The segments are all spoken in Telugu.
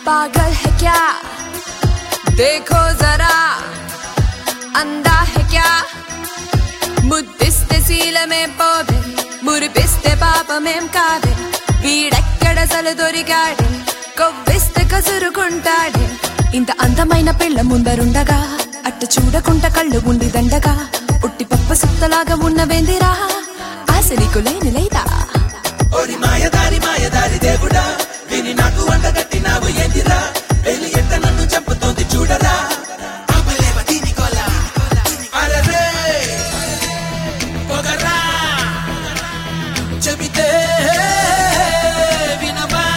पागल है क्या देखो जरा अंधा है क्या ముద్దిస్తే శీలమే పోదే మురిపిస్తే పాపమేం కాదే వీడెక్కడసలు దొరికాడే కొవ్విస్తే కసురుకుంటాడే ఇంత అందమైన పిల్ల ముందరుండగా అట్ట చూడకుంట కళ్ళు ఉండి దండగా ఉట్టి పప్ప సుత్తలాగా ఉన్నవేందిరా ఆశ నీకు లేని లేదా ఓరి మాయదారి మాయదారి దేవుడా విని నాకు వండగట్టినావు ఎదిరా వెళ్ళి ఎట్ట నన్ను చంపుతోంది చూడరా ఆపలేవ దీని గోల. అరెరే, పొగరా, చెబితే వినవా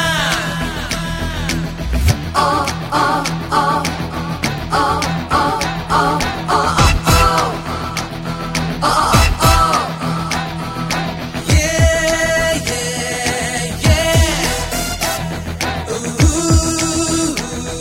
Yeah, yeah, yeah. Ooh.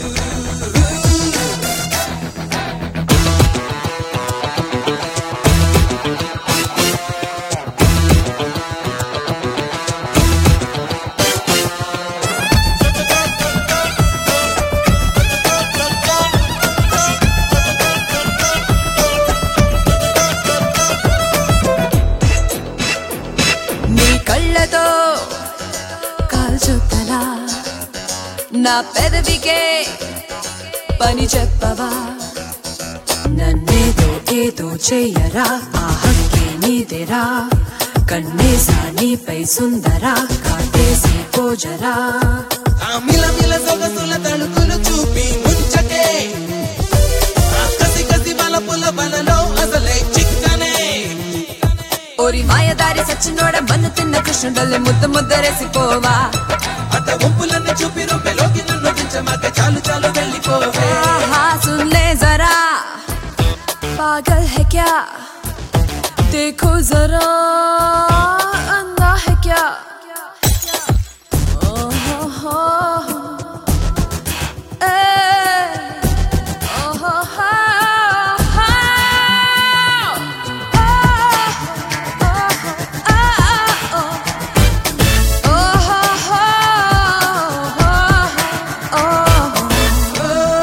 నీ కళ్ళతో కాల్చుతలా నా పెదవికే పని చెప్పవా నన్నేదో ఏదో చెయ్యరా ఆ హక్కే నీదేరా కన్నేసా నీపై సుందరా కాటేసి పోజరా ఆ మిలమిల సొగసుల తలుకులు చూపి ముంచకే ఆ కసి కసి బలపుల బలలో అసలే చిక్కనే ఓరి మాయదారి సచ్చినోడ మన్ను తిన్న కృష్ణుడల్లి ముద్ద ముద్దరేసిపోవా అత వంపులన్నీ చూపి రూపెలోకి నన్ను దించమాక చాలు చాలు వెళ్ళిపోవే आहा, सुन ले जरा पागल है क्या देखो जरा अंधा है क्या ओहो हो ए, ओहो हो, हो, ओ, ओ, ओ, ओहो हो, हो, हो,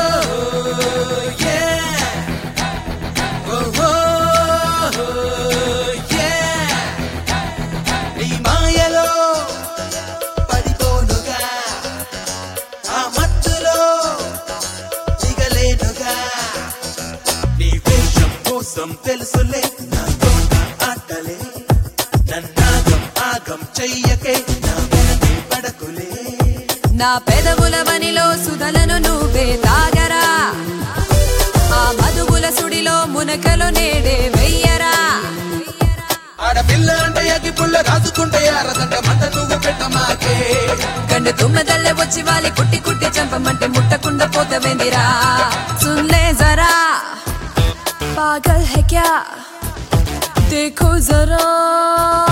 నీ మాయలో పడిపోనుగా ఆ మత్తులో దిగలేనుగా నీ వేషం కోసం తెలుసులే నాతో నా ఆటలే నన్నాగం ఆగం చెయ్యకే నా వెనకే పడకులే నా పెదవుల వనిలో సుధలను నువ్వే తాగరా ఆ మధువుల సుడిలో మునకలు నేడే వెయ్యరా ఆడపిల్ల అంటే అగ్గి పుల్ల రాసుకుంటే ఆరదంట మంట నువ్వు పెట్టమాకే కండు తుమ్మెదల్లే వచ్చి వాలి కుట్టి కుట్టి చంపమంటే ముట్టకుండా పోతవేందిరా సున్లే జరా పాగల్ है क्या देखो जरा